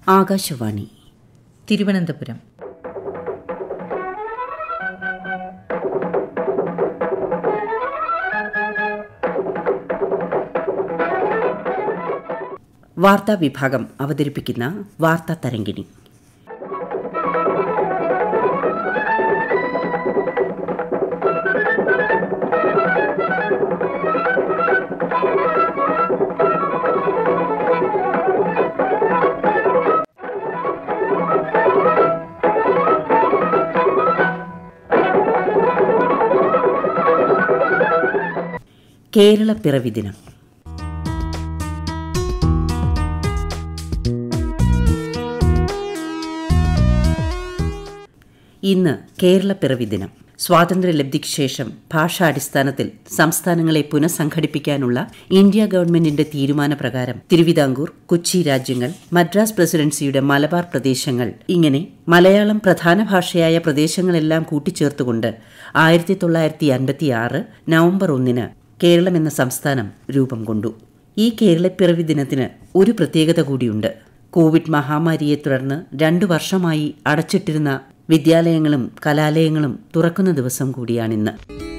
ആകാശവാണി തിരുവനന്തപുരം വാർത്താ വിഭാഗം അവതരിപ്പിക്കുന്ന വാർത്താ തരങ്കിണി കേരള പിറവി ദിനം ഇന്ന് കേരള പിറവി ദിനം സ്വാതന്ത്ര്യലബ്ധിക്ക് ശേഷം ഭാഷാടിസ്ഥാനത്തിൽ സംസ്ഥാനങ്ങളെ പുനഃസംഘടിപ്പിക്കാനുള്ള ഇന്ത്യ ഗവൺമെന്റിന്റെ തീരുമാനപ്രകാരം തിരുവിതാംകൂർ കൊച്ചി രാജ്യങ്ങൾ മദ്രാസ് പ്രസിഡൻസിയുടെ മലബാർ പ്രദേശങ്ങൾ ഇങ്ങനെ മലയാളം പ്രധാന ഭാഷയായ പ്രദേശങ്ങളെല്ലാം കൂട്ടിച്ചേർത്തുകൊണ്ട് ആയിരത്തി തൊള്ളായിരത്തി അൻപത്തി ആറ് നവംബർ ഒന്നിന് കേരളം എന്ന സംസ്ഥാനം രൂപം കൊണ്ടു ഈ കേരളപ്പിറവി ദിനത്തിന് ഒരു പ്രത്യേകത കൂടിയുണ്ട് കോവിഡ് മഹാമാരിയെ തുടർന്ന് രണ്ടു വർഷമായി അടച്ചിട്ടിരുന്ന വിദ്യാലയങ്ങളും കലാലയങ്ങളും തുറക്കുന്ന ദിവസം കൂടിയാണിന്ന്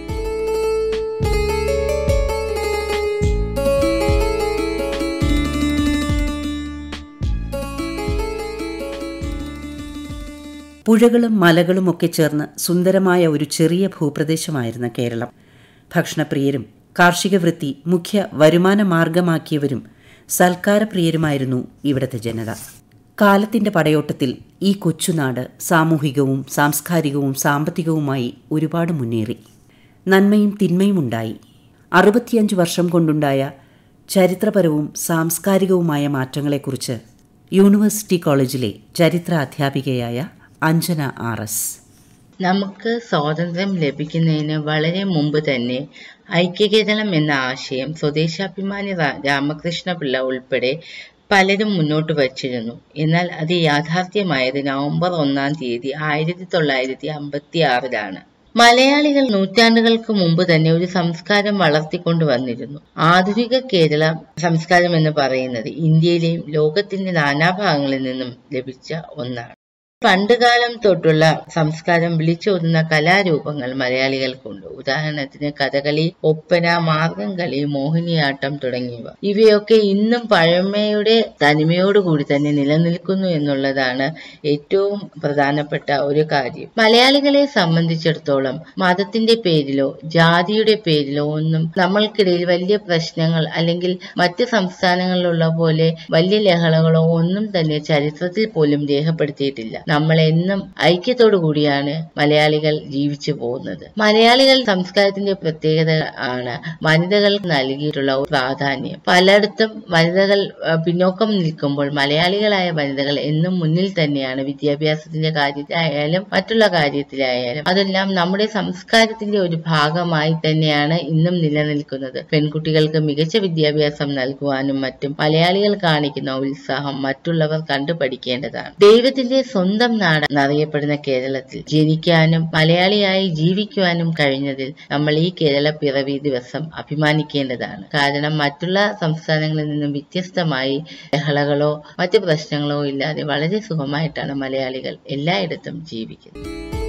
പുഴകളും മലകളും ഒക്കെ ചേർന്ന് സുന്ദരമായ ഒരു ചെറിയ ഭൂപ്രദേശമായിരുന്ന കേരളം ഭക്ഷണപ്രിയരും കാർഷിക വൃത്തി മുഖ്യ വരുമാന മാർഗമാക്കിയവരും സൽക്കാരപ്രിയരുമായിരുന്നു ഇവിടത്തെ ജനത കാലത്തിന്റെ പടയോട്ടത്തിൽ ഈ കൊച്ചുനാട് സാമൂഹികവും സാംസ്കാരികവും സാമ്പത്തികവുമായി ഒരുപാട് മുന്നേറി നന്മയും തിന്മയും ഉണ്ടായി അറുപത്തിയഞ്ച് വർഷം കൊണ്ടുണ്ടായ ചരിത്രപരവും സാംസ്കാരികവുമായ മാറ്റങ്ങളെക്കുറിച്ച് യൂണിവേഴ്സിറ്റി കോളേജിലെ ചരിത്ര അധ്യാപികയായ അഞ്ജന ആർ എസ് നമുക്ക് സ്വാതന്ത്ര്യം ലഭിക്കുന്നതിന് വളരെ മുമ്പ് തന്നെ ഐക്യകേരളം എന്ന ആശയം സ്വദേശാഭിമാനി രാമകൃഷ്ണ പിള്ള ഉൾപ്പെടെ പലരും മുന്നോട്ട് വച്ചിരുന്നു എന്നാൽ അത് യാഥാർത്ഥ്യമായത് നവംബർ ഒന്നാം തീയതി ആയിരത്തി തൊള്ളായിരത്തി അമ്പത്തി ആറിലാണ് മലയാളികൾ നൂറ്റാണ്ടുകൾക്ക് മുമ്പ് തന്നെ ഒരു സംസ്കാരം വളർത്തിക്കൊണ്ടു വന്നിരുന്നു ആധുനിക കേരള സംസ്കാരം എന്ന് പറയുന്നത് ഇന്ത്യയിലെയും ലോകത്തിന്റെ നാനാഭാഗങ്ങളിൽ നിന്നും ലഭിച്ച ഒന്നാണ് പണ്ടുകാലം തൊട്ടുള്ള സംസ്കാരം വിളിച്ചോതുന്ന കലാരൂപങ്ങൾ മലയാളികൾക്കുണ്ട് ഉദാഹരണത്തിന് കഥകളി ഒപ്പന മാർഗംകളി മോഹിനിയാട്ടം തുടങ്ങിയവ ഇവയൊക്കെ ഇന്നും പഴമയുടെ തനിമയോടുകൂടി തന്നെ നിലനിൽക്കുന്നു എന്നുള്ളതാണ് ഏറ്റവും പ്രധാനപ്പെട്ട ഒരു കാര്യം മലയാളികളെ സംബന്ധിച്ചിടത്തോളം മതത്തിന്റെ പേരിലോ ജാതിയുടെ പേരിലോ ഒന്നും നമ്മൾക്കിടയിൽ വലിയ പ്രശ്നങ്ങൾ അല്ലെങ്കിൽ മറ്റ് സംസ്ഥാനങ്ങളിലുള്ള പോലെ വലിയ ലഹളകളോ ഒന്നും തന്നെ ചരിത്രത്തിൽ പോലും രേഖപ്പെടുത്തിയിട്ടില്ല നമ്മൾ എന്നും ഐക്യത്തോടു കൂടിയാണ് മലയാളികൾ ജീവിച്ചു പോകുന്നത് മലയാളികൾ സംസ്കാരത്തിന്റെ പ്രത്യേകത ആണ് വനിതകൾക്ക് നൽകിയിട്ടുള്ള പ്രാധാന്യം പലയിടത്തും വനിതകൾ പിന്നോക്കം നിൽക്കുമ്പോൾ മലയാളികളായ വനിതകൾ എന്നും മുന്നിൽ തന്നെയാണ് വിദ്യാഭ്യാസത്തിന്റെ കാര്യത്തിലായാലും മറ്റുള്ള കാര്യത്തിലായാലും അതെല്ലാം നമ്മുടെ സംസ്കാരത്തിന്റെ ഒരു ഭാഗമായി തന്നെയാണ് ഇന്നും നിലനിൽക്കുന്നത് പെൺകുട്ടികൾക്ക് മികച്ച വിദ്യാഭ്യാസം നൽകുവാനും മറ്റും മലയാളികൾ കാണിക്കുന്ന ഉത്സാഹം മറ്റുള്ളവർ കണ്ടുപഠിക്കേണ്ടതാണ് ദൈവത്തിന്റെ സ്വന്തം നാട് എന്നറിയപ്പെടുന്ന കേരളത്തിൽ ജനിക്കാനും മലയാളിയായി ജീവിക്കുവാനും കഴിഞ്ഞതിൽ നമ്മൾ ഈ കേരള പിറവി ദിവസം അഭിമാനിക്കേണ്ടതാണ് കാരണം മറ്റുള്ള സംസ്ഥാനങ്ങളിൽ നിന്നും വ്യത്യസ്തമായി ലഹളകളോ മറ്റ് പ്രശ്നങ്ങളോ ഇല്ലാതെ വളരെ സുഖമായിട്ടാണ് മലയാളികൾ എല്ലായിടത്തും ജീവിക്കുന്നത്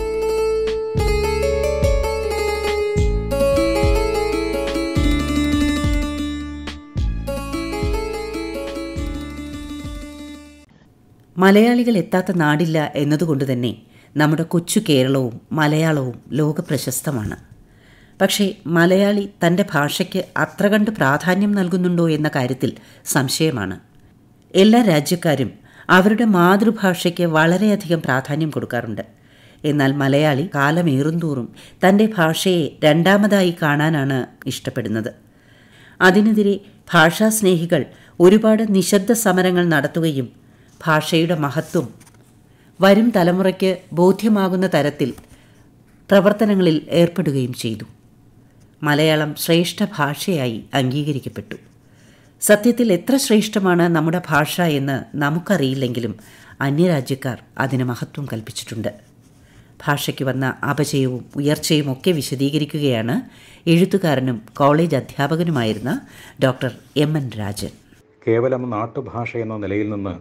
മലയാളികൾ എത്താത്ത നാടില്ല എന്നതുകൊണ്ട് തന്നെ നമ്മുടെ കൊച്ചു കേരളവും മലയാളവും ലോകപ്രശസ്തമാണ് പക്ഷേ മലയാളി തൻ്റെ ഭാഷയ്ക്ക് അത്ര കണ്ട് പ്രാധാന്യം നൽകുന്നുണ്ടോ എന്ന കാര്യത്തിൽ സംശയമാണ് എല്ലാ രാജ്യക്കാരും അവരുടെ മാതൃഭാഷയ്ക്ക് വളരെയധികം പ്രാധാന്യം കൊടുക്കാറുണ്ട് എന്നാൽ മലയാളി കാലമേറുന്തോറും തൻ്റെ ഭാഷയെ രണ്ടാമതായി കാണാനാണ് ഇഷ്ടപ്പെടുന്നത് അതിനെതിരെ ഭാഷാസ്നേഹികൾ ഒരുപാട് നിശബ്ദ സമരങ്ങൾ നടത്തുകയും ഭാഷയുടെ മഹത്വം വരും തലമുറയ്ക്ക് ബോധ്യമാകുന്ന തരത്തിൽ പ്രവർത്തനങ്ങളിൽ ഏർപ്പെടുകയും ചെയ്തു മലയാളം ശ്രേഷ്ഠ ഭാഷയായി അംഗീകരിക്കപ്പെട്ടു സത്യത്തിൽ എത്ര ശ്രേഷ്ഠമാണ് നമ്മുടെ ഭാഷ എന്ന് നമുക്കറിയില്ലെങ്കിലും അന്യരാജ്യക്കാർ അതിന് മഹത്വം കൽപ്പിച്ചിട്ടുണ്ട് ഭാഷയ്ക്ക് വന്ന അപജയവും ഉയർച്ചയും ഒക്കെ വിശദീകരിക്കുകയാണ് എഴുത്തുകാരനും കോളേജ് അധ്യാപകനുമായിരുന്ന ഡോക്ടർ എം എൻ രാജൻ കേവലം നാട്ടുഭാഷ എന്ന നിലയിൽ നിന്ന്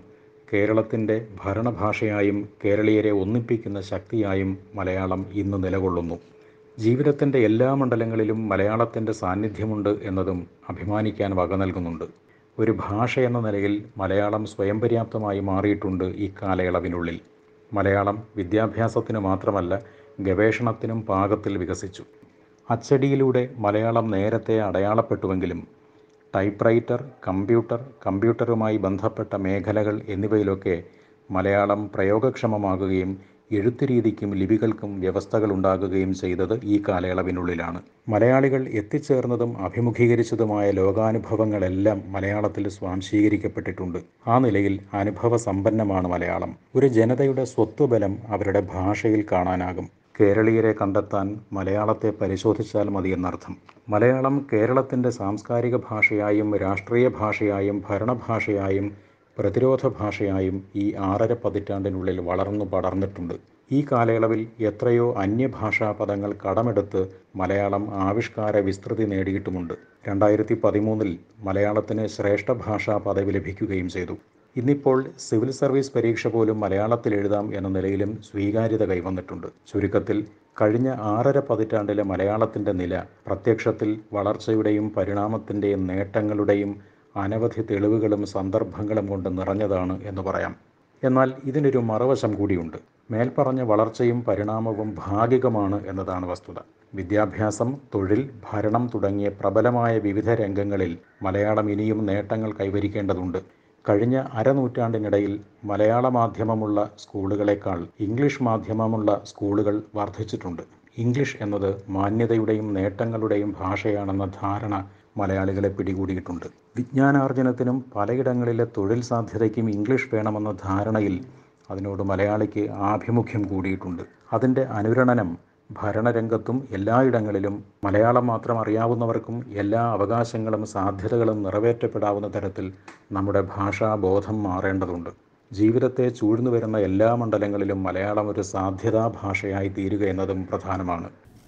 കേരളത്തിൻ്റെ ഭരണഭാഷയായും കേരളീയരെ ഒന്നിപ്പിക്കുന്ന ശക്തിയായും മലയാളം ഇന്ന് നിലകൊള്ളുന്നു ജീവിതത്തിൻ്റെ എല്ലാ മണ്ഡലങ്ങളിലും മലയാളത്തിൻ്റെ സാന്നിധ്യമുണ്ട് എന്നതും അഭിമാനിക്കാൻ വക നൽകുന്നുണ്ട് ഒരു ഭാഷ എന്ന നിലയിൽ മലയാളം സ്വയം പര്യാപ്തമായി മാറിയിട്ടുണ്ട് ഈ കാലയളവിനുള്ളിൽ മലയാളം വിദ്യാഭ്യാസത്തിന് മാത്രമല്ല ഗവേഷണത്തിനും പാകത്തിൽ വികസിച്ചു അച്ചടിയിലൂടെ മലയാളം നേരത്തെ അടയാളപ്പെട്ടുവെങ്കിലും ടൈപ്പ്റൈറ്റർ കമ്പ്യൂട്ടർ കമ്പ്യൂട്ടറുമായി ബന്ധപ്പെട്ട മേഖലകൾ എന്നിവയിലൊക്കെ മലയാളം പ്രയോഗക്ഷമമാകുകയും എഴുത്തുരീതിക്കും ലിപികൾക്കും വ്യവസ്ഥകൾ ഉണ്ടാകുകയും ചെയ്തത് ഈ കാലയളവിനുള്ളിലാണ് മലയാളികൾ എത്തിച്ചേർന്നതും അഭിമുഖീകരിച്ചതുമായ ലോകാനുഭവങ്ങളെല്ലാം മലയാളത്തിൽ സ്വാംശീകരിക്കപ്പെട്ടിട്ടുണ്ട് ആ നിലയിൽ അനുഭവ സമ്പന്നമാണ് മലയാളം ഒരു ജനതയുടെ സ്വത്വബലം അവരുടെ ഭാഷയിൽ കാണാനാകും കേരളീയരെ കണ്ടെത്താൻ മലയാളത്തെ പരിശോധിച്ചാൽ മതിയെന്നർത്ഥം മലയാളം കേരളത്തിൻ്റെ സാംസ്കാരിക ഭാഷയായും രാഷ്ട്രീയ ഭാഷയായും ഭരണഭാഷയായും പ്രതിരോധ ഭാഷയായും ഈ ആറര പതിറ്റാണ്ടിനുള്ളിൽ വളർന്നു പടർന്നിട്ടുണ്ട് ഈ കാലയളവിൽ എത്രയോ അന്യഭാഷാ പദങ്ങൾ കടമെടുത്ത് മലയാളം ആവിഷ്കാര വിസ്തൃതി നേടിയിട്ടുമുണ്ട് രണ്ടായിരത്തി പതിമൂന്നിൽ മലയാളത്തിന് ശ്രേഷ്ഠ ഭാഷാ പദവി ലഭിക്കുകയും ചെയ്തു ഇന്നിപ്പോൾ സിവിൽ സർവീസ് പരീക്ഷ പോലും മലയാളത്തിൽ എഴുതാം എന്ന നിലയിലും സ്വീകാര്യത കൈവന്നിട്ടുണ്ട് ചുരുക്കത്തിൽ കഴിഞ്ഞ ആറര പതിറ്റാണ്ടിലെ മലയാളത്തിൻ്റെ നില പ്രത്യക്ഷത്തിൽ വളർച്ചയുടെയും പരിണാമത്തിൻ്റെയും നേട്ടങ്ങളുടെയും അനവധി തെളിവുകളും സന്ദർഭങ്ങളും കൊണ്ട് നിറഞ്ഞതാണ് എന്ന് പറയാം എന്നാൽ ഇതിനൊരു മറുവശം കൂടിയുണ്ട് മേൽപ്പറഞ്ഞ വളർച്ചയും പരിണാമവും ഭാഗികമാണ് എന്നതാണ് വസ്തുത വിദ്യാഭ്യാസം തൊഴിൽ ഭരണം തുടങ്ങിയ പ്രബലമായ വിവിധ രംഗങ്ങളിൽ മലയാളം ഇനിയും നേട്ടങ്ങൾ കൈവരിക്കേണ്ടതുണ്ട് കഴിഞ്ഞ അരനൂറ്റാണ്ടിനിടയിൽ മലയാള മാധ്യമമുള്ള സ്കൂളുകളെക്കാൾ ഇംഗ്ലീഷ് മാധ്യമമുള്ള സ്കൂളുകൾ വർദ്ധിച്ചിട്ടുണ്ട് ഇംഗ്ലീഷ് എന്നത് മാന്യതയുടെയും നേട്ടങ്ങളുടെയും ഭാഷയാണെന്ന ധാരണ മലയാളികളെ പിടികൂടിയിട്ടുണ്ട് വിജ്ഞാനാർജനത്തിനും പലയിടങ്ങളിലെ തൊഴിൽ സാധ്യതയ്ക്കും ഇംഗ്ലീഷ് വേണമെന്ന ധാരണയിൽ അതിനോട് മലയാളിക്ക് ആഭിമുഖ്യം കൂടിയിട്ടുണ്ട് അതിൻ്റെ അനുരണനം ഭരണരംഗത്തും എല്ലായിടങ്ങളിലും മലയാളം മാത്രം അറിയാവുന്നവർക്കും എല്ലാ അവകാശങ്ങളും സാധ്യതകളും നിറവേറ്റപ്പെടാവുന്ന തരത്തിൽ നമ്മുടെ ഭാഷാബോധം മാറേണ്ടതുണ്ട് ജീവിതത്തെ ചൂഴ്ന്നു വരുന്ന എല്ലാ മണ്ഡലങ്ങളിലും മലയാളം ഒരു സാധ്യതാ ഭാഷയായി തീരുക എന്നതും പ്രധാനമാണ്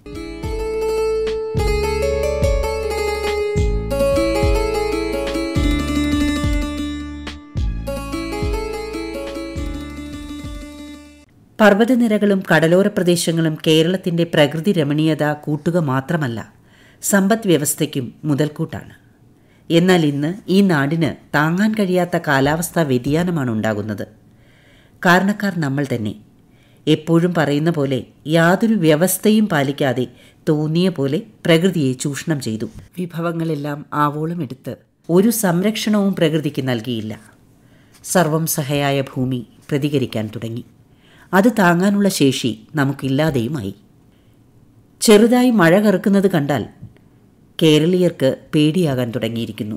പർവ്വതനിരകളും കടലോര പ്രദേശങ്ങളും കേരളത്തിന്റെ പ്രകൃതി രമണീയത കൂട്ടുക മാത്രമല്ല സമ്പദ് വ്യവസ്ഥയ്ക്കും മുതൽക്കൂട്ടാണ് എന്നാൽ ഇന്ന് ഈ നാടിന് താങ്ങാൻ കഴിയാത്ത കാലാവസ്ഥാ വ്യതിയാനമാണ് ഉണ്ടാകുന്നത് കാരണക്കാർ നമ്മൾ തന്നെ എപ്പോഴും പറയുന്ന പോലെ യാതൊരു വ്യവസ്ഥയും പാലിക്കാതെ തോന്നിയ പോലെ പ്രകൃതിയെ ചൂഷണം ചെയ്തു വിഭവങ്ങളെല്ലാം ആവോളം എടുത്ത് ഒരു സംരക്ഷണവും പ്രകൃതിക്ക് നൽകിയില്ല സർവം സഹയായ ഭൂമി പ്രതികരിക്കാൻ തുടങ്ങി അത് താങ്ങാനുള്ള ശേഷി നമുക്കില്ലാതെയുമായി ചെറുതായി മഴ കറുക്കുന്നത് കണ്ടാൽ കേരളീയർക്ക് പേടിയാകാൻ തുടങ്ങിയിരിക്കുന്നു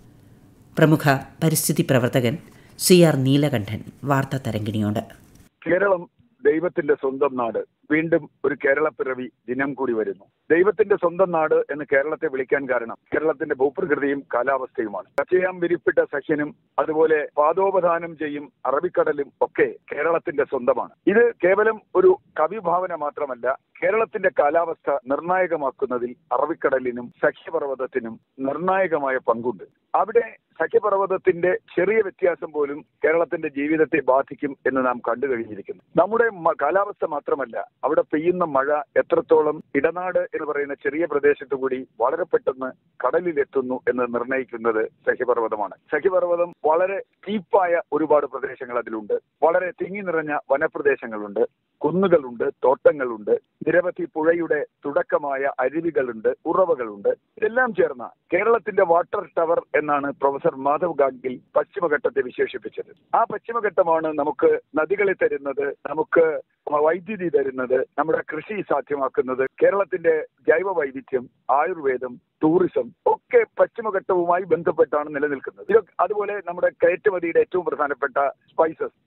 പ്രമുഖ പരിസ്ഥിതി പ്രവർത്തകൻ സി ആർ നീലകണ്ഠൻ വാർത്താ തരംഗിണിയോട് കേരളം ദൈവത്തിന്റെ സ്വന്തം നാട് വീണ്ടും ഒരു കേരളപ്പിറവി ദിനം കൂടി വരുന്നു ദൈവത്തിന്റെ സ്വന്തം നാട് എന്ന് കേരളത്തെ വിളിക്കാൻ കാരണം കേരളത്തിന്റെ ഭൂപ്രകൃതിയും കാലാവസ്ഥയുമാണ് പച്ചയാം വിരിപ്പിട്ട സഹ്യനും അതുപോലെ പാദോപധാനം ചെയ്യും അറബിക്കടലും ഒക്കെ കേരളത്തിന്റെ സ്വന്തമാണ് ഇത് കേവലം ഒരു കവിഭാവന മാത്രമല്ല കേരളത്തിന്റെ കാലാവസ്ഥ നിർണായകമാക്കുന്നതിൽ അറബിക്കടലിനും സഖ്യപർവ്വതത്തിനും നിർണായകമായ പങ്കുണ്ട് അവിടെ സഖ്യപർവ്വതത്തിന്റെ ചെറിയ വ്യത്യാസം പോലും കേരളത്തിന്റെ ജീവിതത്തെ ബാധിക്കും എന്ന് നാം കണ്ടു കഴിഞ്ഞിരിക്കുന്നു നമ്മുടെ മ- കാലാവസ്ഥ മാത്രമല്ല അവിടെ പെയ്യുന്ന മഴ എത്രത്തോളം ഇടനാട് എന്ന് പറയുന്ന ചെറിയ പ്രദേശത്തു കൂടി വളരെ പെട്ടെന്ന് കടലിലെത്തുന്നു എന്ന് നിർണ്ണയിക്കുന്നത് സഖ്യപർവ്വതമാണ് സഖ്യപർവ്വതം വളരെ ഡീപ്പായ ഒരുപാട് പ്രദേശങ്ങൾ അതിലുണ്ട് വളരെ തിങ്ങി നിറഞ്ഞ വനപ്രദേശങ്ങളുണ്ട് കുന്നുകളുണ്ട് തോട്ടങ്ങളുണ്ട് നിരവധി പുഴയുടെ തുടക്കമായ അരുവികളുണ്ട് ഉറവകളുണ്ട് ഇതെല്ലാം ചേർന്ന കേരളത്തിന്റെ വാട്ടർ ടവർ എന്നാണ് പ്രൊഫസർ മാധവ് ഗാഡ്ഗിൽ പശ്ചിമഘട്ടത്തെ വിശേഷിപ്പിച്ചത് ആ പശ്ചിമഘട്ടമാണ് നമുക്ക് നദികളെ തരുന്നത് നമുക്ക് വൈദ്യുതി തരുന്നത് നമ്മുടെ കൃഷി സാധ്യമാക്കുന്നത് കേരളത്തിന്റെ ജൈവ വൈവിധ്യം ആയുർവേദം ടൂറിസം ഒക്കെ പശ്ചിമഘട്ടവുമായി ബന്ധപ്പെട്ടാണ് നിലനിൽക്കുന്നത് ഇത് അതുപോലെ നമ്മുടെ കയറ്റുമതിയുടെ ഏറ്റവും പ്രധാനപ്പെട്ട സ്പൈസസ്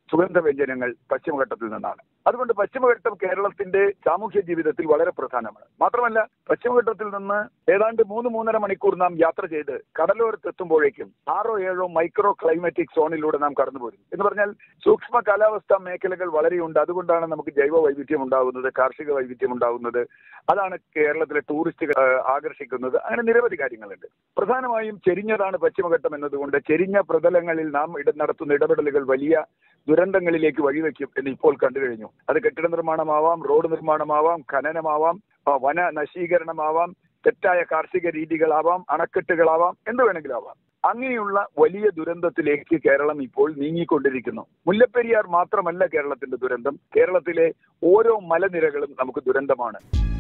സുഗന്ധവ്യഞ്ജനങ്ങൾ പശ്ചിമഘട്ടത്തിൽ നിന്നാണ് അതുകൊണ്ട് പശ്ചിമഘട്ടം കേരളത്തിന്റെ സാമൂഹ്യ ജീവിതത്തിൽ വളരെ പ്രധാനമാണ് മാത്രമല്ല പശ്ചിമഘട്ടത്തിൽ നിന്ന് ഏതാണ്ട് മൂന്ന് മൂന്നര മണിക്കൂർ നാം യാത്ര ചെയ്ത് കടലോരത്ത് എത്തുമ്പോഴേക്കും ആറോ ഏഴോ മൈക്രോ ക്ലൈമാറ്റിക് സോണിലൂടെ നാം കടന്നുപോരും എന്ന് പറഞ്ഞാൽ സൂക്ഷ്മ കാലാവസ്ഥാ മേഖലകൾ വളരെയുണ്ട് അതുകൊണ്ടാണ് നമുക്ക് ജൈവ വൈവിധ്യം ഉണ്ടാകുന്നത് കാർഷിക വൈവിധ്യം ഉണ്ടാകുന്നത് അതാണ് കേരളത്തിലെ ടൂറിസ്റ്റുകൾ ആ, ആകർഷിക്കുന്നത് അങ്ങനെ നിരവധി കാര്യങ്ങളുണ്ട് പ്രധാനമായും ചെരിഞ്ഞതാണ് പശ്ചിമഘട്ടം എന്നതുകൊണ്ട് ചെരിഞ്ഞ പ്രതലങ്ങളിൽ നാം ഇട നടത്തുന്ന ഇടപെടലുകൾ വലിയ ദുരന്തങ്ങളിലേക്ക് വഴിവെക്കും എന്ന് ഇപ്പോൾ കണ്ടു കഴിഞ്ഞു അത് കെട്ടിട നിർമ്മാണമാവാം റോഡ് നിർമ്മാണമാവാം ഖനനമാവാം ആ, വന നശീകരണമാവാം തെറ്റായ കാർഷിക രീതികളാവാം അണക്കെട്ടുകളാവാം എന്ത് വേണമെങ്കിലും ആവാം അങ്ങനെയുള്ള വലിയ ദുരന്തത്തിലേക്ക് കേരളം ഇപ്പോൾ നീങ്ങിക്കൊണ്ടിരിക്കുന്നു മുല്ലപ്പെരിയാർ മാത്രമല്ല കേരളത്തിന്റെ ദുരന്തം കേരളത്തിലെ ഓരോ മലനിരകളും നമുക്ക് ദുരന്തമാണ്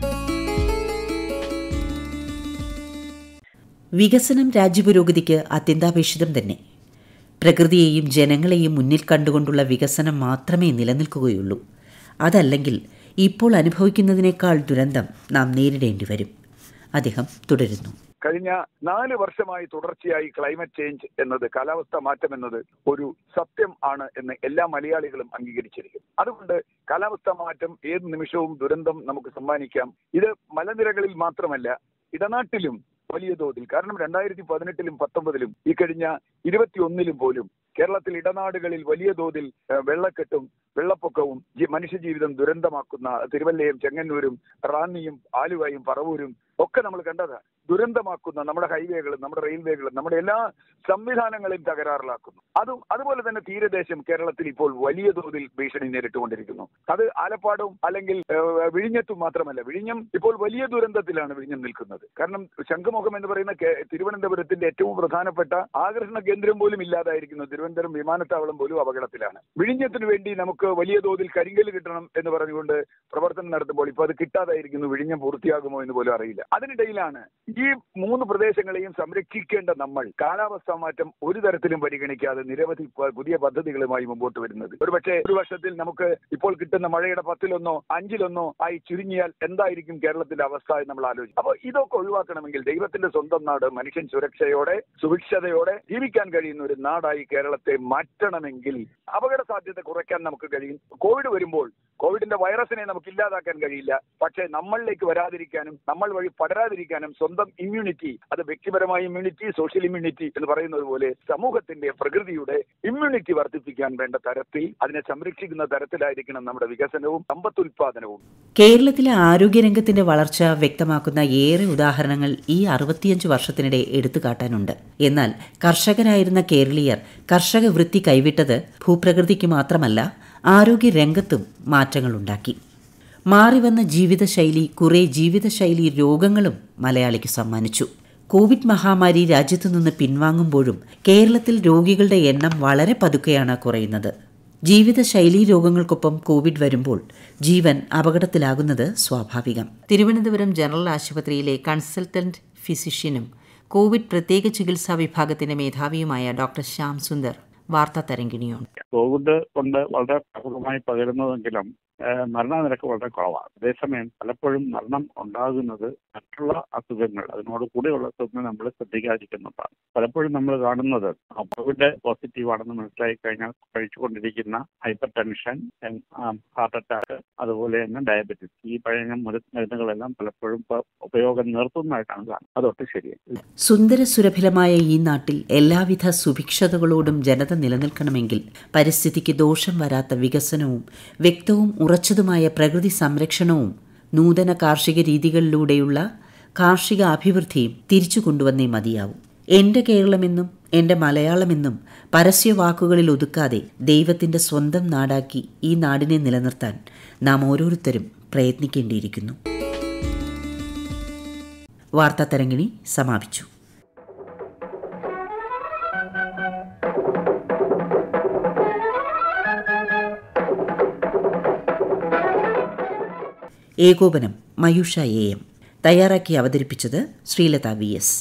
വികസനം രാജ്യപുരോഗതിക്ക് അത്യന്താപേക്ഷിതം തന്നെ പ്രകൃതിയെയും ജനങ്ങളെയും മുന്നിൽ കണ്ടുകൊണ്ടുള്ള വികസനം മാത്രമേ നിലനിൽക്കുകയുള്ളൂ അതല്ലെങ്കിൽ ഇപ്പോൾ അനുഭവിക്കുന്നതിനേക്കാൾ ദുരന്തം നാം നേരിടേണ്ടി വരും അദ്ദേഹം തുടരുന്നു കഴിഞ്ഞ നാല് വർഷമായി തുടർച്ചയായി ക്ലൈമറ്റ് ചേഞ്ച് എന്നത് കാലാവസ്ഥ മാറ്റം എന്നത് ഒരു സത്യം ആണ് എന്ന് എല്ലാ മലയാളികളും അംഗീകരിച്ചിരിക്കും അതുകൊണ്ട് കാലാവസ്ഥ മാറ്റം ഏത് നിമിഷവും ദുരന്തം നമുക്ക് സമ്മാനിക്കാം ഇത് മലനിരകളിൽ മാത്രമല്ല ഇടനാട്ടിലും വലിയ തോതിൽ കാരണം രണ്ടായിരത്തി പതിനെട്ടിലും പത്തൊമ്പതിലും ഈ കഴിഞ്ഞ ഇരുപത്തിയൊന്നിലും പോലും കേരളത്തിൽ ഇടനാടുകളിൽ വലിയ തോതിൽ ഏഹ്, വെള്ളക്കെട്ടും വെള്ളപ്പൊക്കവും ജി- മനുഷ്യജീവിതം ദുരന്തമാക്കുന്ന തിരുവല്ലയും ചെങ്ങന്നൂരും റാന്നിയും ആലുവയും പറവൂരും ഒക്കെ നമ്മൾ കണ്ടതാണ് ദുരന്തമാക്കുന്ന നമ്മുടെ ഹൈവേകളും നമ്മുടെ റെയിൽവേകളും നമ്മുടെ എല്ലാ സംവിധാനങ്ങളെയും തകരാറിലാക്കുന്നു അതും അതുപോലെ തന്നെ തീരദേശം കേരളത്തിൽ ഇപ്പോൾ വലിയ തോതിൽ ഭീഷണി നേരിട്ടുകൊണ്ടിരിക്കുന്നു അത് ആലപ്പാടും അല്ലെങ്കിൽ ഏഹ്, വിഴിഞ്ഞത്തും മാത്രമല്ല വിഴിഞ്ഞം ഇപ്പോൾ വലിയ ദുരന്തത്തിലാണ് വിഴിഞ്ഞം നിൽക്കുന്നത് കാരണം ശംഖുമുഖം എന്ന് പറയുന്ന കേ- തിരുവനന്തപുരത്തിന്റെ ഏറ്റവും പ്രധാനപ്പെട്ട ആകർഷണ കേന്ദ്രം പോലും ഇല്ലാതായിരിക്കുന്നു തിരുവനന്തപുരം വിമാനത്താവളം പോലും അപകടത്തിലാണ് വിഴിഞ്ഞത്തിന് വേണ്ടി നമുക്ക് വലിയ തോതിൽ കരിങ്കല്ല് കിട്ടണം എന്ന് പറഞ്ഞുകൊണ്ട് പ്രവർത്തനം നടത്തുമ്പോൾ ഇപ്പോൾ അത് കിട്ടാതായിരിക്കുന്നു വിഴിഞ്ഞം പൂർത്തിയാകുമോ എന്ന് പോലും അറിയില്ല അതിനിടയിലാണ് ഈ മൂന്ന് പ്രദേശങ്ങളെയും സംരക്ഷിക്കേണ്ട നമ്മൾ കാലാവസ്ഥാ മാറ്റം ഒരു തരത്തിലും പരിഗണിക്കാതെ നിരവധി പ- പുതിയ പദ്ധതികളുമായി മുമ്പോട്ട് വരുന്നത് ഒരുപക്ഷെ ഒരു വർഷത്തിൽ നമുക്ക് ഇപ്പോൾ കിട്ടുന്ന മഴയുടെ പത്തിലൊന്നോ അഞ്ചിലൊന്നോ ആയി ചുരുങ്ങിയാൽ എന്തായിരിക്കും കേരളത്തിന്റെ അവസ്ഥ എന്ന് നമ്മൾ ആലോചിക്കും അപ്പോൾ ഇതൊക്കെ ഒഴിവാക്കണമെങ്കിൽ ദൈവത്തിന്റെ സ്വന്തം നാട് മനുഷ്യൻ സുരക്ഷയോടെ സുഭിക്ഷതയോടെ ജീവിക്കാൻ കഴിയുന്ന ഒരു നാടായി കേരളത്തെ മാറ്റണമെങ്കിൽ അപകട സാധ്യത കുറയ്ക്കാൻ നമുക്ക് കഴിയും കോവിഡ് വരുമ്പോൾ കോവിഡിന്റെ വൈറസിനെ നമുക്ക് ഇല്ലാതാക്കാൻ കഴിയില്ല പക്ഷേ നമ്മളിലേക്ക് വരാതിരിക്കാനും നമ്മൾ വഴി പടരാതിരിക്കാനും സ്വന്തം ഇമ്മ്യൂണിറ്റി അത് വ്യക്തിപരമായ ഇമ്മ്യൂണിറ്റി സോഷ്യൽ ഇമ്മ്യൂണിറ്റി എന്ന് പറയുന്നത് പോലെ സമൂഹത്തിന്റെ പ്രകൃതിയുടെ ഇമ്മ്യൂണിറ്റി വർദ്ധിപ്പിക്കാൻ വേണ്ട തരത്തിൽ അതിനെ സംരക്ഷിക്കുന്ന തരത്തിലായിരിക്കണം നമ്മുടെ വികസനവും സമ്പത്തുൽപാദനവും കേരളത്തിലെ ആരോഗ്യരംഗത്തിന്റെ വളർച്ച വ്യക്തമാക്കുന്ന ഏറെ ഉദാഹരണങ്ങൾ ഈ അറുപത്തിയഞ്ച് വർഷത്തിനിടെ എടുത്തു കാട്ടാനുണ്ട് എന്നാൽ കർഷകരായിരുന്ന കേരളീയർ കർഷക വൃത്തി കൈവിട്ടത് ഭൂപ്രകൃതിക്ക് മാത്രമല്ല ആരോഗ്യരംഗത്തും മാറ്റങ്ങളുണ്ടാക്കി മാറിവന്ന ജീവിതശൈലി കുറെ ജീവിതശൈലി രോഗങ്ങളും മലയാളിക്ക് സമ്മാനിച്ചു കോവിഡ് മഹാമാരി രാജ്യത്തു നിന്ന് പിൻവാങ്ങുമ്പോഴും കേരളത്തിൽ രോഗികളുടെ എണ്ണം വളരെ പതുക്കെയാണ് കുറയുന്നത് ജീവിതശൈലീ രോഗങ്ങൾക്കൊപ്പം കോവിഡ് വരുമ്പോൾ ജീവൻ അപകടത്തിലാകുന്നത് സ്വാഭാവികം തിരുവനന്തപുരം ജനറൽ ആശുപത്രിയിലെ കൺസൾട്ടന്റ് ഫിസിഷ്യനും കോവിഡ് പ്രത്യേക ചികിത്സാ വിഭാഗത്തിന്റെ മേധാവിയുമായ ഡോക്ടർ ശ്യാം സുന്ദർ വാർത്താ തരംഗിണിയുണ്ട് കോവിഡ് കൊണ്ട് വളരെ വ്യാപകമായി പകരുന്നതെങ്കിലും ഏഹ്, മരണനിരക്ക് വളരെ കുറവാണ് അതേസമയം പലപ്പോഴും മരണം ഉണ്ടാകുന്നത് മറ്റുള്ള അസുഖങ്ങൾ അതിനോട് കൂടെയുള്ള അസുഖങ്ങൾ നമ്മൾ ശ്രദ്ധിക്കാതിരിക്കുന്നതാണ് പലപ്പോഴും നമ്മൾ കാണുന്നത് ആ കോവിഡ് പോസിറ്റീവ് ആണെന്ന് മനസ്സിലായി കഴിഞ്ഞാൽ കഴിച്ചുകൊണ്ടിരിക്കുന്ന ഹൈപ്പർ ടെൻഷൻ ഹാർട്ട് അറ്റാക്ക് അതുപോലെ തന്നെ ഡയബറ്റിസ് ഈ പഴയ മുര- മരുന്നുകളെല്ലാം പലപ്പോഴും ഇപ്പൊ ഉപയോഗം നിർത്തുന്നതായിട്ടാണ് കാണുന്നത് അതൊട്ട് ശരിയാണ് സുന്ദരസുരഭിലമായ ഈ നാട്ടിൽ എല്ലാവിധ സുഭിക്ഷതകളോടും ജനത നിലനിൽക്കണമെങ്കിൽ പരിസ്ഥിതിക്ക് ദോഷം വരാത്ത വികസനവും വ്യക്തവും ഉറച്ചതുമായ പ്രകൃതി സംരക്ഷണവും നൂതന കാർഷിക രീതികളിലൂടെയുള്ള കാർഷിക അഭിവൃദ്ധിയും തിരിച്ചു കൊണ്ടുവന്നേ മതിയാവും എന്റെ കേരളമെന്നും എന്റെ മലയാളമെന്നും പരസ്യവാക്കുകളിൽ ഒതുക്കാതെ ദൈവത്തിന്റെ സ്വന്തം നാടാക്കി ഈ നാടിനെ നിലനിർത്താൻ നാം ഓരോരുത്തരും പ്രയത്നിക്കേണ്ടിയിരിക്കുന്നു വാർത്താ തരംഗിണി സമാപിച്ചു ഏകോപനം മയൂഷ എ എം തയ്യാറാക്കി അവതരിപ്പിച്ചത് ശ്രീലത വി എസ്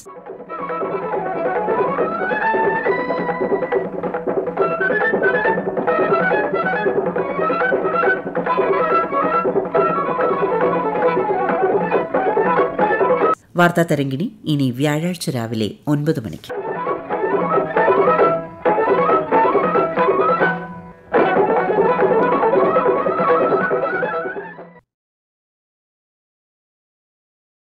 വാർത്താ തരംഗിണി ഇനി വ്യാഴാഴ്ച രാവിലെ ഒൻപത് മണിക്ക്